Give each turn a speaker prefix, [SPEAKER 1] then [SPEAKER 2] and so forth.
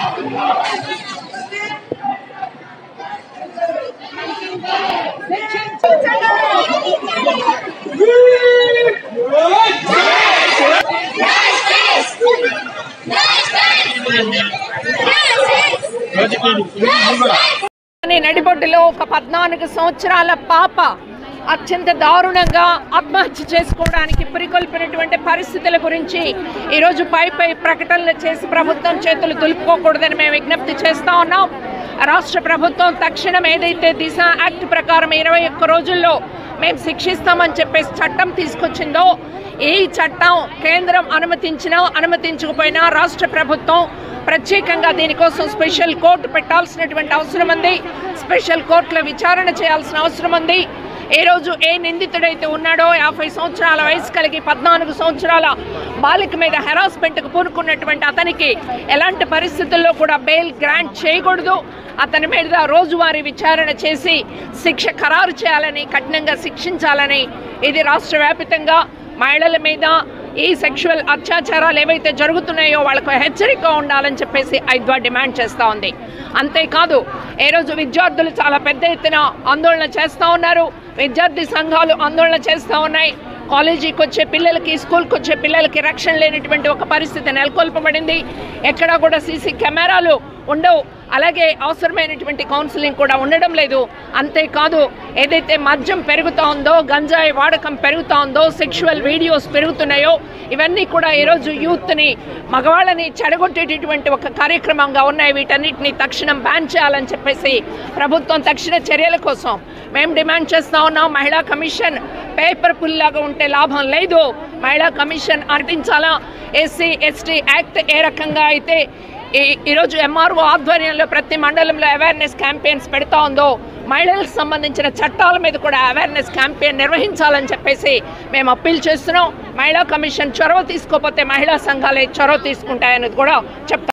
[SPEAKER 1] అనే నడిబొడ్డులో ఒక పద్నాలుగు సంవత్సరాల పాప అత్యంత దారుణంగా ఆత్మహత్య చేసుకోవడానికి పురికొల్పినటువంటి పరిస్థితుల గురించి ఈరోజు పై పై ప్రకటనలు చేసి ప్రభుత్వం చేతులు దులుపుకోకూడదని మేము విజ్ఞప్తి చేస్తా ఉన్నాం రాష్ట్ర ప్రభుత్వం తక్షణం ఏదైతే దిశ యాక్ట్ ప్రకారం ఇరవై ఒక్క రోజుల్లో మేము శిక్షిస్తామని చెప్పేసి చట్టం తీసుకొచ్చిందో ఈ చట్టం కేంద్రం అనుమతించినా అనుమతించకపోయినా రాష్ట్ర ప్రభుత్వం ప్రత్యేకంగా దీనికోసం స్పెషల్ కోర్టు పెట్టాల్సినటువంటి అవసరం ఉంది స్పెషల్ కోర్టులో విచారణ చేయాల్సిన అవసరం ఉంది ఏ రోజు ఏ నిందితుడైతే ఉన్నాడో యాభై సంవత్సరాల వయసు కలిగి పద్నాలుగు సంవత్సరాల బాలిక మీద హెరాస్మెంట్కు పూనుకున్నటువంటి అతనికి ఎలాంటి పరిస్థితుల్లో కూడా బెయిల్ గ్రాంట్ చేయకూడదు అతని మీద రోజువారీ విచారణ చేసి శిక్ష ఖరారు చేయాలని కఠినంగా శిక్షించాలని ఇది రాష్ట్ర వ్యాపితంగా మహిళల మీద ఈ సెక్షువల్ అత్యాచారాలు ఏవైతే జరుగుతున్నాయో వాళ్ళకు హెచ్చరికగా ఉండాలని చెప్పేసి ఐద్వా డిమాండ్ చేస్తూ ఉంది అంతేకాదు ఏ రోజు విద్యార్థులు చాలా పెద్ద ఎత్తున ఆందోళన చేస్తూ ఉన్నారు విద్యార్థి సంఘాలు ఆందోళన చేస్తూ ఉన్నాయి కాలేజీకి వచ్చే పిల్లలకి స్కూల్కి వచ్చే పిల్లలకి రక్షణ లేనటువంటి ఒక పరిస్థితి నెలకొల్పబడింది ఎక్కడా కూడా సీసీ కెమెరాలు ఉండవు అలాగే అవసరమైనటువంటి కౌన్సిలింగ్ కూడా ఉండడం లేదు అంతేకాదు ఏదైతే మద్యం పెరుగుతూ ఉందో గంజాయి వాడకం పెరుగుతూ ఉందో సెక్షువల్ వీడియోస్ పెరుగుతున్నాయో ఇవన్నీ కూడా ఈరోజు యూత్ని మగవాళ్ళని చెడగొట్టేటటువంటి ఒక కార్యక్రమంగా ఉన్నాయి వీటన్నిటిని తక్షణం బ్యాన్ చేయాలని చెప్పేసి ప్రభుత్వం తక్షణ చర్యల కోసం మేము డిమాండ్ చేస్తా ఉన్నాం మహిళా కమిషన్ పేపర్ పుల్లాగా ఉంటే లాభం లేదు మహిళా కమిషన్ అర్పించాలా ఎస్సీ ఎస్టీ యాక్ట్ ఏ రకంగా అయితే ఈ- ఈరోజు ఎంఆర్ఓ ఆధ్వర్యంలో ప్రతి మండలంలో అవేర్నెస్ క్యాంపెయిన్స్ పెడతా ఉందో మహిళలకు సంబంధించిన చట్టాల మీద కూడా అవేర్నెస్ క్యాంపెయిన్ నిర్వహించాలని చెప్పేసి మేము అప్పీల్ చేస్తున్నాం మహిళా కమిషన్ చొరవ తీసుకోకపోతే మహిళా సంఘాలే చొరవ తీసుకుంటాయనేది కూడా చెప్తాం